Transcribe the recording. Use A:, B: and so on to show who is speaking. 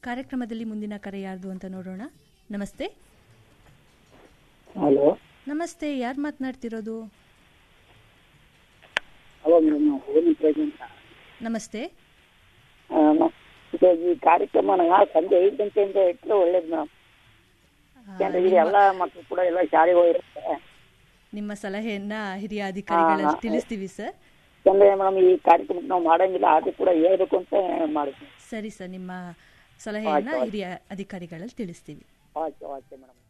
A: ಕಾರ್ಯಕ್ರಮದಲ್ಲಿ ಮುಂದಿನ ಕರೆ ಯಾರ್ದು ಅಂತ ನೋಡೋಣ ನಮಸ್ತೆ
B: ಹಲೋ
A: ನಮಸ್ತೆ ಯಾರು ಮಾತನಾಡ್ತಿರೋದು
B: ಹಲೋ ಮೇಡಮ್ ನಾವು ಹೋಗಿ ಅಂತ
A: ನಮಸ್ತೆ
B: ಆ, ಮ- ಇದು ಈ ಕಾರ್ಯಕ್ರಮ ನಾಳೆ ಸಂಜೆ ಐದು ಗಂಟೆಯಿಂದ ಇಟ್ಟರೆ ಒಳ್ಳೇದು ಮೇಡಮ್ ಯಾಕಂದ್ರೆ ಈಗ ಎಲ್ಲ ಮಕ್ಕಳು ಕೂಡ ಎಲ್ಲ ಶಾಲೆಗೆ ಹೋಗಿರುತ್ತೆ
A: ನಿಮ್ಮ ಸಲಹೆಯನ್ನ ಹಿರಿಯ ಅಧಿಕಾರಿಗಳ
B: ಹಾ.
A: ತಿಳಿಸ್ತೀವಿ ಸರ್
B: ಯಾಕಂದ್ರೆ ಮೇಡಮ್ ಈ ಕಾರ್ಯಕ್ರಮಕ್ಕೆ ನಾವು ಮಾಡಂಗಿಲ್ಲ ಆದ್ರೂ ಕೂಡ ಹೇಳ್ಬೇಕು ಅಂತ ಮಾಡಿದ್ವಿ
A: ಸರಿ ಸರ್ ನಿಮ್ಮ ಸಲಹೆಯನ್ನ
B: ಆಯ್ತು, ಆಯ್ತು.
A: ಹಿರಿಯ ಅಧಿಕಾರಿಗಳಲ್ಲಿ ತಿಳಿಸ್ತೀವಿ
B: ಓಕೆ ಓಕೆ ಮೇಡಮ್